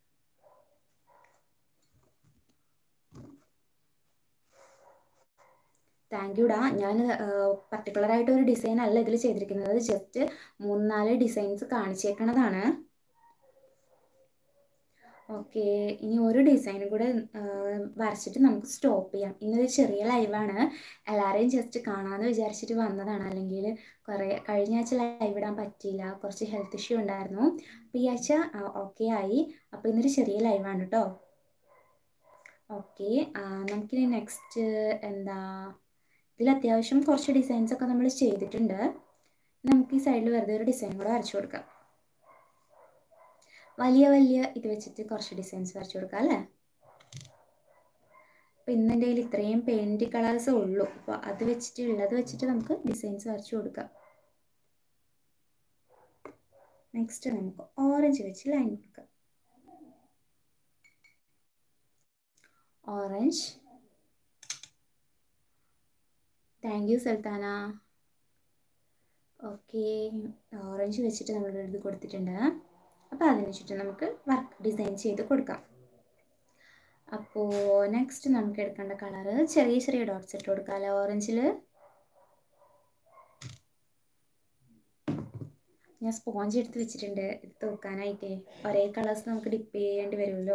താങ്ക് യുടാ ഞാൻ പർട്ടിക്കുലറായിട്ട് ഒരു ഡിസൈൻ അല്ല ഇതിൽ ചെയ്തിരിക്കുന്നത് ജസ്റ്റ് മൂന്നാല് ഡിസൈൻസ് കാണിച്ചേക്കണതാണ് ഓക്കെ ഇനി ഒരു ഡിസൈനും കൂടെ വരച്ചിട്ട് നമുക്ക് സ്റ്റോപ്പ് ചെയ്യാം ഇന്നൊരു ചെറിയ ലൈവാണ് എല്ലാവരെയും ജസ്റ്റ് കാണാമെന്ന് വിചാരിച്ചിട്ട് വന്നതാണ് അല്ലെങ്കിൽ കുറേ കഴിഞ്ഞ ആഴ്ച ലൈവ് ഇടാൻ പറ്റിയില്ല കുറച്ച് ഹെൽത്ത് ഇഷ്യൂ ഉണ്ടായിരുന്നു അപ്പോൾ ഈ ആഴ്ച ഓക്കെ ആയി അപ്പോൾ ഇന്നൊരു ചെറിയ ലൈവാണ് കേട്ടോ ഓക്കെ നമുക്കിനി നെക്സ്റ്റ് എന്താ ഇതിൽ അത്യാവശ്യം കുറച്ച് ഡിസൈൻസ് ഒക്കെ നമ്മൾ ചെയ്തിട്ടുണ്ട് നമുക്ക് ഈ സൈഡിൽ വെറുതെ ഒരു ഡിസൈൻ കൂടെ വരച്ചു കൊടുക്കാം വലിയ വലിയ ഇത് വെച്ചിട്ട് കുറച്ച് ഡിസൈൻസ് വരച്ചു കൊടുക്കാം അല്ലേ അപ്പോൾ ഇന്ന് എൻ്റെ കയ്യിൽ ഇത്രയും പെയിൻറ്റ് കളേഴ്സ് ഉള്ളൂ അപ്പോൾ അത് വെച്ചിട്ട് ഉള്ളത് വെച്ചിട്ട് നമുക്ക് ഡിസൈൻസ് വരച്ചു കൊടുക്കാം നെക്സ്റ്റ് നമുക്ക് ഓറഞ്ച് വെച്ച് ലൈൻ കൊടുക്കാം orange thank you Sultana okay orange വെച്ചിട്ട് നമ്മൾ ഇത് കൊടുത്തിട്ടുണ്ട് അപ്പോൾ അതിന് ചുറ്റും നമുക്ക് വർക്ക് ഡിസൈൻ ചെയ്ത് കൊടുക്കാം അപ്പോൾ നെക്സ്റ്റ് നമുക്ക് എടുക്കേണ്ട കളറ് ചെറിയ ചെറിയ ഡോട്ട്സ് ഇട്ട് കൊടുക്കാം അല്ലേ ഓറഞ്ചിൽ ഞാൻ സ്പോഞ്ച് എടുത്ത് വെച്ചിട്ടുണ്ട് ഇത് തൂക്കാനായിട്ടേ ഒരേ കളേഴ്സ് നമുക്ക് ഡിപ്പ് ചെയ്യേണ്ടി വരുമല്ലോ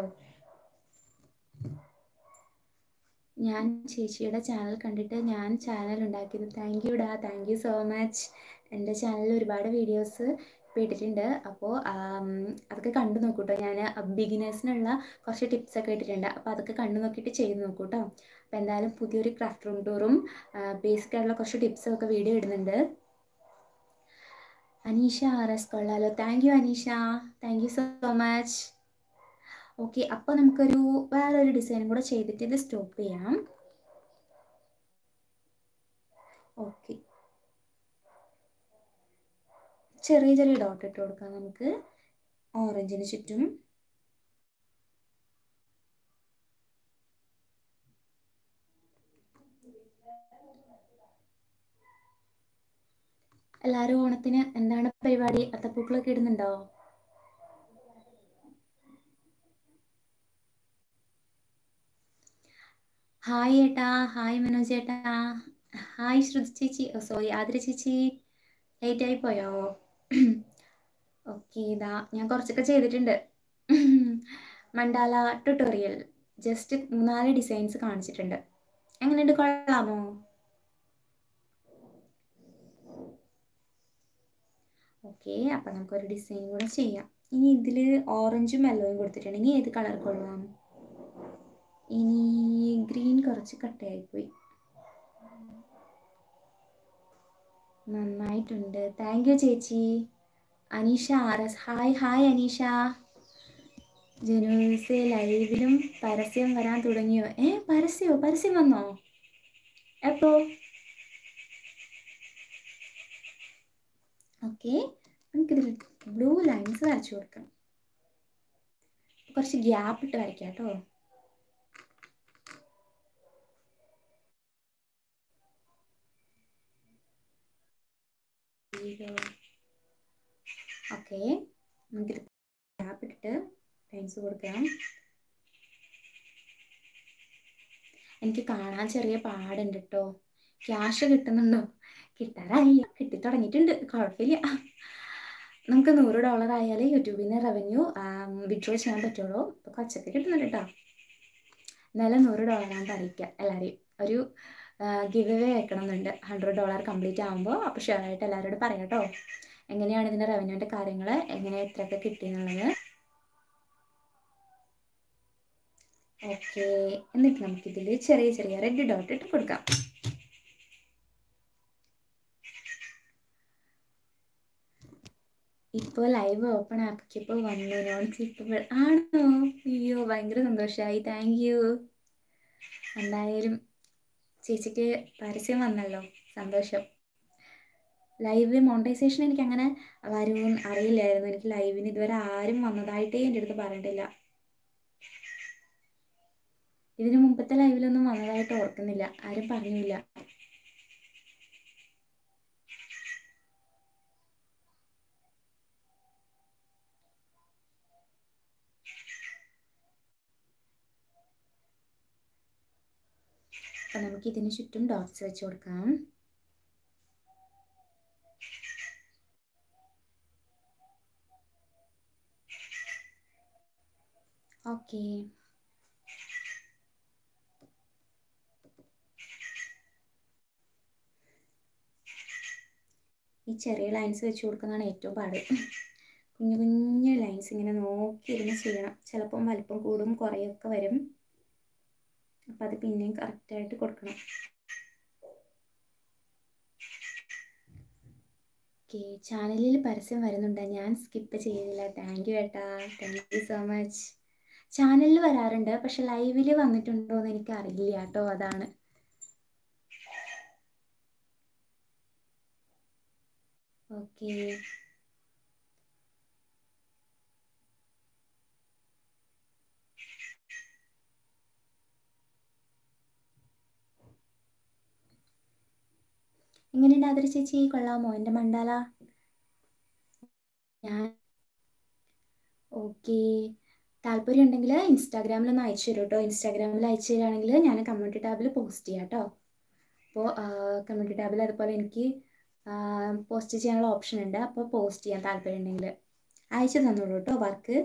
ഞാൻ ചേച്ചിയുടെ ചാനൽ കണ്ടിട്ട് ഞാൻ ചാനൽ ഉണ്ടാക്കിയത് താങ്ക് യു ഡാ താങ്ക് യു സോ മച്ച് എൻ്റെ ചാനലിൽ ഒരുപാട് വീഡിയോസ് ഇപ്പോൾ ഇട്ടിട്ടുണ്ട് അപ്പോൾ അതൊക്കെ കണ്ടു നോക്കൂ കേട്ടോ ഞാൻ ബിഗിനേഴ്സിനുള്ള കുറച്ച് ടിപ്സൊക്കെ ഇട്ടിട്ടുണ്ട് അപ്പോൾ അതൊക്കെ കണ്ടു നോക്കിയിട്ട് ചെയ്ത് നോക്കൂ കേട്ടോ അപ്പോൾ എന്തായാലും പുതിയൊരു ക്രാഫ്റ്റ് റൂം ടൂറും ബേസിക് ആയിട്ടുള്ള കുറച്ച് ടിപ്സും ഒക്കെ വീഡിയോ ഇടുന്നുണ്ട് അനീഷ ആർ എസ് കൊള്ളാലോ thank you Aneesha thank you so much okay അപ്പോൾ നമുക്കൊരു വേറൊരു ഡിസൈനും കൂടെ ചെയ്തിട്ട് ഇത് സ്റ്റോപ്പ് ചെയ്യാം ഓക്കെ ചെറിയ ചെറിയ ഡോട്ട് ഇട്ട് കൊടുക്കാം നമുക്ക് ഓറഞ്ചിന് ചുറ്റും എല്ലാവരും ഓണത്തിന് എന്താണ് പരിപാടി അത്തപ്പൂക്കളൊക്കെ ഇടുന്നുണ്ടോ ഹായ് ഏട്ടാ ഹായ് മനോജ് ഏട്ടാ ഹായ് ശ്രുതി ചേച്ചി ഓ സോറി ആതിര ചേച്ചി ലേറ്റ് ആയി പോയോ ഓക്കെ ഇതാ ഞാൻ കുറച്ചൊക്കെ ചെയ്തിട്ടുണ്ട് മണ്ടാല ട്യൂട്ടോറിയൽ ജസ്റ്റ് മൂന്നാല് ഡിസൈൻസ് കാണിച്ചിട്ടുണ്ട് എങ്ങനെയുണ്ട് കൊള്ളാമോ ഓക്കെ അപ്പം നമുക്കൊരു ഡിസൈൻ കൂടെ ചെയ്യാം ഇനി ഇതിൽ ഓറഞ്ചും യെല്ലോയും കൊടുത്തിട്ടുണ്ടെങ്കിൽ ഏത് കളർ കൊള്ളാം ഇനി ഗ്രീൻ കുറച്ച് കട്ടയായിപ്പോയി നന്നായിട്ടുണ്ട് താങ്ക് യു ചേച്ചി Aneesha R S hi hi Aneesha ജനുവൽസ് ലൈവിലും പരസ്യം വരാൻ തുടങ്ങിയോ ഏ പരസ്യമോ പരസ്യം വന്നോ എപ്പോ ഓക്കെ നമുക്കിതിൽ ബ്ലൂ ലൈൻസ് വരച്ചു കൊടുക്കാം കുറച്ച് ഗ്യാപ്പ് ഇട്ട് വരയ്ക്കാം കേട്ടോ ഓക്കെ നമുക്കിത് ഗ്യാപ്പ് ഇട്ടിട്ട് ലൈൻസ് കൊടുക്കാം എനിക്ക് കാണാൻ ചെറിയ പാടുണ്ട് കേട്ടോ ക്യാഷ് കിട്ടുന്നുണ്ടോ കിട്ടാറായില്ല കിട്ടി തുടങ്ങിയിട്ടുണ്ട് കുഴപ്പമില്ല നമുക്ക് നൂറ് ഡോളർ ആയാൽ യൂട്യൂബിൽ നിന്ന് റവന്യൂ വിഡ്രോ ചെയ്യാൻ പറ്റുള്ളൂ ഇപ്പോൾ കുറച്ചൊക്കെ കിട്ടുന്നുണ്ട് കേട്ടോ എന്നാലും നൂറ് ഡോളറാണ് അറിയിക്കുക എല്ലാവരെയും ഒരു ഗിവ് അവേ വെക്കണമെന്നുണ്ട് ഹൺഡ്രഡ് ഡോളർ കംപ്ലീറ്റ് ആകുമ്പോൾ അപ്പോൾ ഷെയർ ആയിട്ട് എല്ലാവരോടും പറയാം കേട്ടോ എങ്ങനെയാണ് ഇതിൻ്റെ റവന്യൂൻ്റെ കാര്യങ്ങൾ എങ്ങനെ എത്രയൊക്കെ കിട്ടിയെന്നുള്ളത് ഓക്കെ എന്നിട്ട് നമുക്കിതിൽ ചെറിയ ചെറിയ റെഡ് ഡോട്ട് ഇട്ട് കൊടുക്കാം ഇപ്പോൾ ലൈവ് ഓപ്പൺ ആക്കിയപ്പോൾ വന്നു നോൺ ക്ലിപ്പബിൾ ആണോ അയ്യോ ഭയങ്കര സന്തോഷമായി താങ്ക് യു എന്തായാലും ചേച്ചിക്ക് പരസ്യം വന്നല്ലോ സന്തോഷം ലൈവ് മോണിറ്റൈസേഷൻ എനിക്ക് അങ്ങനെ വരുമെന്ന് അറിയില്ലായിരുന്നു എനിക്ക് ലൈവിന് ഇതുവരെ ആരും വന്നതായിട്ടേ എൻ്റെ അടുത്ത് പറഞ്ഞിട്ടില്ല ഇതിന് മുമ്പത്തെ ലൈവിലൊന്നും വന്നതായിട്ട് ഓർക്കുന്നില്ല ആരും പറഞ്ഞില്ല അപ്പം നമുക്ക് ഇതിന് ചുറ്റും ഡോട്ട്സ് വെച്ച് കൊടുക്കാം ഓക്കെ ഈ ചെറിയ ലൈൻസ് വെച്ച് കൊടുക്കുന്നതാണ് ഏറ്റവും പാട് കുഞ്ഞു കുഞ്ഞു ലൈൻസ് ഇങ്ങനെ നോക്കിയിരുന്ന് ചെയ്യണം ചിലപ്പം വലിപ്പം കൂടും കുറയൊക്കെ വരും അപ്പം അത് പിന്നെയും കറക്റ്റായിട്ട് കൊടുക്കണം ഓക്കെ ചാനലിൽ പരസ്യം വരുന്നുണ്ട് ഞാൻ സ്കിപ്പ് ചെയ്തില്ല താങ്ക് യു ഏട്ടാ താങ്ക് യു സോ മച്ച് ചാനലിൽ വരാറുണ്ട് പക്ഷെ ലൈവിൽ വന്നിട്ടുണ്ടോ എന്ന് എനിക്ക് അറിയില്ല കേട്ടോ അതാണ് ഓക്കെ എങ്ങനെയുണ്ട് അതിരി ചേച്ചി കൊള്ളാമോ എൻ്റെ മണ്ടാല ഞാൻ ഓക്കെ താല്പര്യം ഉണ്ടെങ്കിൽ ഇൻസ്റ്റാഗ്രാമിൽ ഒന്ന് അയച്ചു തരും കേട്ടോ ഇൻസ്റ്റാഗ്രാമിൽ അയച്ചു തരികയാണെങ്കിൽ ഞാൻ കമ്മ്യൂണിറ്റി ടാബിൽ പോസ്റ്റ് ചെയ്യാം കേട്ടോ അപ്പോൾ കമ്മ്യൂണിറ്റി ടാബിൽ അതുപോലെ എനിക്ക് പോസ്റ്റ് ചെയ്യാനുള്ള ഓപ്ഷൻ ഉണ്ട് അപ്പോൾ പോസ്റ്റ് ചെയ്യാൻ താല്പര്യം ഉണ്ടെങ്കിൽ അയച്ചു തന്നോളൂ കേട്ടോ വർക്ക്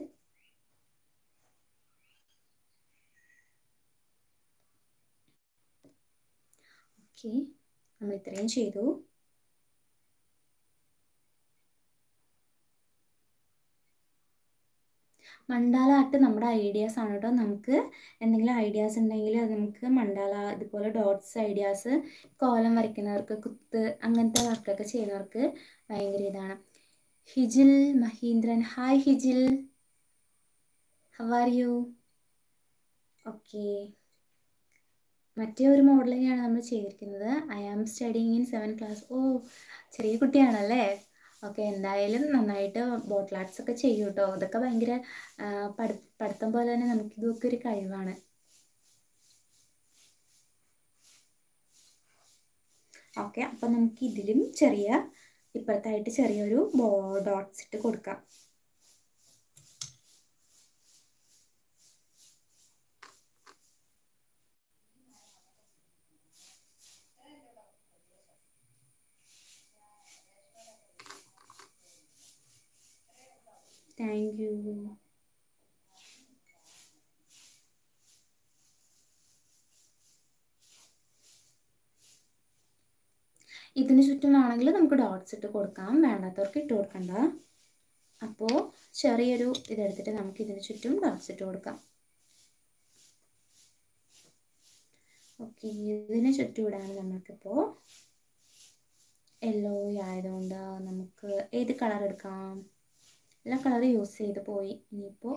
ഓക്കെ നമ്മൾ ഇത്രയും ചെയ്തു മണ്ടാല ആർട്ട് നമ്മുടെ ഐഡിയാസ് ആണ് കേട്ടോ നമുക്ക് എന്തെങ്കിലും ഐഡിയാസ് ഉണ്ടെങ്കിൽ അത് നമുക്ക് മണ്ടാല ഇതുപോലെ ഡോട്ട്സ് ഐഡിയാസ് കോലം വരയ്ക്കുന്നവർക്ക് കുത്ത് അങ്ങനത്തെ വർക്കൊക്കെ ചെയ്യുന്നവർക്ക് ഭയങ്കര ഇതാണ് Hijil Mahendran hi Hijil how are you okay മറ്റേ ഒരു മോഡൽ തന്നെയാണ് നമ്മൾ ചെയ്തിരിക്കുന്നത് I am studying in seven class oh ചെറിയ കുട്ടിയാണല്ലേ ഓക്കെ എന്തായാലും നന്നായിട്ട് ബോട്ടിൽ ആർട്സ് ഒക്കെ ചെയ്യും കേട്ടോ ഇതൊക്കെ ഭയങ്കര പഠി പഠിത്തം പോലെ തന്നെ നമുക്ക് ഇതൊക്കെ ഒരു കഴിവാണ് ഓക്കെ അപ്പം നമുക്ക് ഇതിലും ചെറിയ ഇപ്പുറത്തായിട്ട് ചെറിയൊരു ബോ ഡോട്ട്സ് ഇട്ട് കൊടുക്കാം താങ്ക് യു ഇതിന് ചുറ്റും വേണമെങ്കിൽ നമുക്ക് ഡോട്ട്സ് ഇട്ട് കൊടുക്കാം വേണ്ടാത്തവർക്ക് ഇട്ട് കൊടുക്കണ്ട അപ്പോൾ ചെറിയൊരു ഇതെടുത്തിട്ട് നമുക്ക് ഇതിന് ചുറ്റും ഡോട്ട്സ് ഇട്ട് കൊടുക്കാം ഓക്കെ ഇതിന് ചുറ്റും ഇടാണ് നമുക്കിപ്പോൾ യെല്ലോ ആയതുകൊണ്ട് നമുക്ക് ഏത് കളർ എടുക്കാം എല്ലാ കളർ യൂസ് ചെയ്ത് പോയി ഇനിയിപ്പോൾ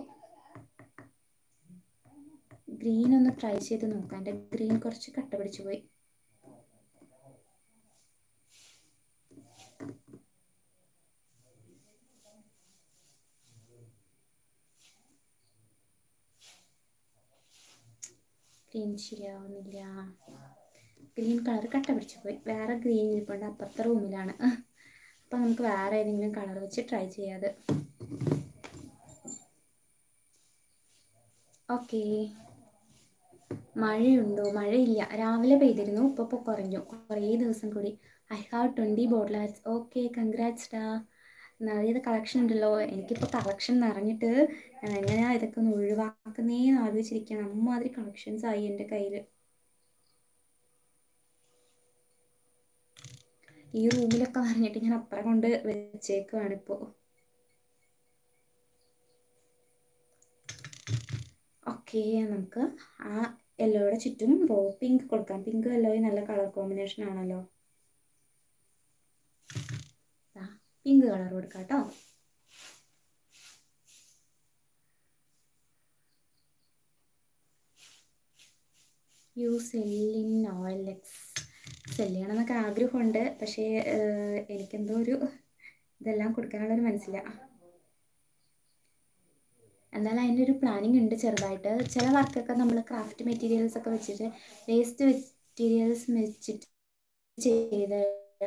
ഗ്രീൻ ഒന്ന് ട്രൈ ചെയ്ത് നോക്കാം എൻ്റെ ഗ്രീൻ കുറച്ച് കട്ട പിടിച്ച് പോയി ഗ്രീൻ ശരിയാവുന്നില്ല ഗ്രീൻ കളർ കട്ട പിടിച്ച് പോയി വേറെ ഗ്രീൻ ഇരിപ്പുണ്ട് അപ്പുറത്തെ റൂമിലാണ് അപ്പം നമുക്ക് വേറെ ഏതെങ്കിലും കളർ വെച്ച് ട്രൈ ചെയ്യാതെ ഓക്കെ മഴയുണ്ടോ മഴയില്ല രാവിലെ പെയ്തിരുന്നു ഇപ്പോൾ ഇപ്പോൾ കുറഞ്ഞു കുറേ ദിവസം കൂടി I have twenty bottle arts okay congrats ഡാ നിറയെ കളക്ഷൻ ഉണ്ടല്ലോ എനിക്കിപ്പോൾ കളക്ഷൻ നിറഞ്ഞിട്ട് എങ്ങനെയാ ഇതൊക്കെ ഒന്ന് ഒഴിവാക്കുന്നേന്ന് ആലോചിച്ചിരിക്കുകയാണ് അമ്മാതിരി കളക്ഷൻസ് ആയി എൻ്റെ കയ്യിൽ ഈ റൂമിലൊക്കെ നിറഞ്ഞിട്ട് ഞാൻ അപ്പുറം കൊണ്ട് വെച്ചേക്കുവാണ് ഇപ്പോൾ ഓക്കെ നമുക്ക് ആ യെല്ലോയുടെ ചുറ്റും റോ പിങ്ക് കൊടുക്കാം പിങ്ക് യെല്ലോയും നല്ല കളർ കോമ്പിനേഷൻ ആണല്ലോ പിങ്ക് കളർ കൊടുക്കാം കേട്ടോ യു സെല്ലിൻ ഓയിൽ എക്സ് സെല് ചെയ്യണമെന്നൊക്കെ ആഗ്രഹമുണ്ട് പക്ഷേ എനിക്കെന്തോ ഒരു ഇതെല്ലാം കൊടുക്കാനുള്ളൊരു മനസ്സില്ല എന്നാൽ അതിൻ്റെ ഒരു പ്ലാനിങ് ഉണ്ട് ചെറുതായിട്ട് ചില വർക്കൊക്കെ നമ്മൾ ക്രാഫ്റ്റ് മെറ്റീരിയൽസ് ഒക്കെ വെച്ചിട്ട് വേസ്റ്റ് മെറ്റീരിയൽസ് വെച്ചിട്ട് ചെയ്ത്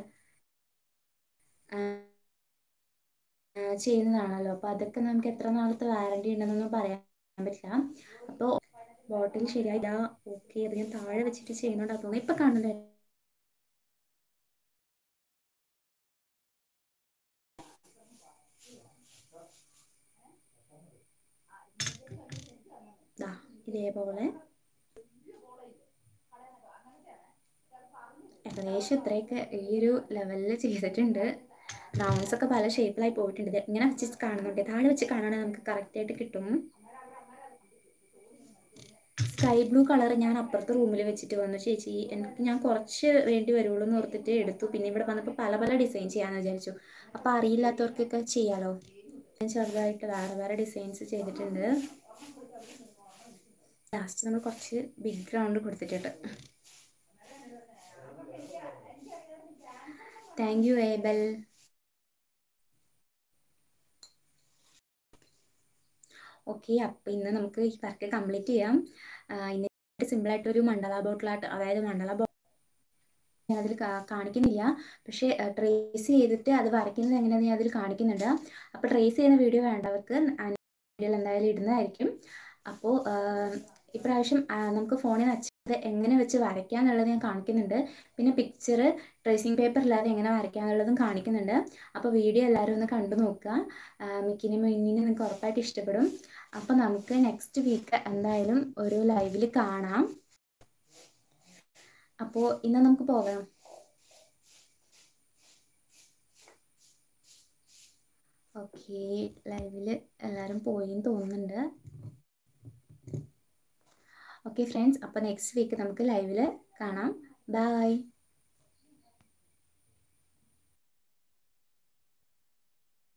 ചെയ്യുന്നതാണല്ലോ അപ്പോൾ അതൊക്കെ നമുക്ക് എത്ര നാളത്തെ വാറണ്ടി ഉണ്ടെന്നൊന്നും പറയാൻ പറ്റില്ല അപ്പോൾ ബോട്ടിൽ ശരിയായില്ല ഓക്കെ അത് ഞാൻ താഴെ വെച്ചിട്ട് ചെയ്യുന്നുണ്ടാ തോന്നുന്നു ഇപ്പം കാണുന്നുണ്ട് ഇതേപോലെ ഏകദേശം ഇത്രയൊക്കെ ഈ ഒരു ലെവലിൽ ചെയ്തിട്ടുണ്ട് റൗണ്ട്സ് ഒക്കെ പല ഷേപ്പിലായി പോയിട്ടുണ്ട് ഇത് ഇങ്ങനെ വെച്ച് കാണുന്നുണ്ട് താഴെ വെച്ച് കാണുകയാണെങ്കിൽ നമുക്ക് കറക്റ്റായിട്ട് കിട്ടും സ്കൈ ബ്ലൂ കളർ ഞാൻ അപ്പുറത്തെ റൂമിൽ വെച്ചിട്ട് വന്നു ചേച്ചി എനിക്ക് ഞാൻ കുറച്ച് വേണ്ടി വരുള്ളൂ എന്ന് ഓർത്തിട്ട് എടുത്തു പിന്നെ ഇവിടെ വന്നപ്പോൾ പല പല ഡിസൈൻ ചെയ്യാമെന്ന് വിചാരിച്ചു അപ്പോൾ അറിയില്ലാത്തവർക്കൊക്കെ ചെയ്യാലോ ഞാൻ ചെറുതായിട്ട് വേറെ വേറെ ഡിസൈൻസ് ചെയ്തിട്ടുണ്ട് ലാസ്റ്റ് നമ്മൾ കുറച്ച് ബിഗ് റൗണ്ട് കൊടുത്തിട്ടുണ്ട് താങ്ക് യു ഏബൽ ഓക്കെ അപ്പോൾ ഇന്ന് നമുക്ക് ഈ വർക്ക് കംപ്ലീറ്റ് ചെയ്യാം ഇന്ന് സിമ്പിളായിട്ടൊരു മണ്ഡല ബോട്ടിലായിട്ട് അതായത് മണ്ഡല ബോ അതിൽ കാണിക്കുന്നില്ല പക്ഷേ ട്രേസ് ചെയ്തിട്ട് അത് വരയ്ക്കുന്നത് എങ്ങനെയാണെന്ന് ഞാൻ അതിൽ കാണിക്കുന്നുണ്ട് അപ്പോൾ ട്രേസ് ചെയ്യുന്ന വീഡിയോ വേണ്ടവർക്ക് വീഡിയോയിൽ എന്തായാലും ഇടുന്നതായിരിക്കും അപ്പോൾ ഇപ്രാവശ്യം നമുക്ക് ഫോണിൽ നിന്ന് അത് എങ്ങനെ വെച്ച് വരയ്ക്കുക എന്നുള്ളത് ഞാൻ കാണിക്കുന്നുണ്ട് പിന്നെ പിക്ചർ ട്രേസിങ് പേപ്പർ ഇല്ലാതെ എങ്ങനെ വരയ്ക്കുക എന്നുള്ളതും കാണിക്കുന്നുണ്ട് അപ്പോൾ വീഡിയോ എല്ലാവരും ഒന്ന് കണ്ടു നോക്കുക മിക്കിനും മിന്നിനും നിങ്ങൾക്ക് ഉറപ്പായിട്ട് ഇഷ്ടപ്പെടും അപ്പോൾ നമുക്ക് നെക്സ്റ്റ് വീക്ക് എന്തായാലും ഒരു ലൈവിൽ കാണാം അപ്പോൾ ഇന്ന് നമുക്ക് പോകാം ഓക്കെ ലൈവിൽ എല്ലാവരും പോയി എന്ന് തോന്നുന്നുണ്ട് ഓക്കെ ഫ്രണ്ട്സ് അപ്പോൾ നെക്സ്റ്റ് വീക്ക് നമുക്ക് ലൈവിൽ കാണാം ബൈ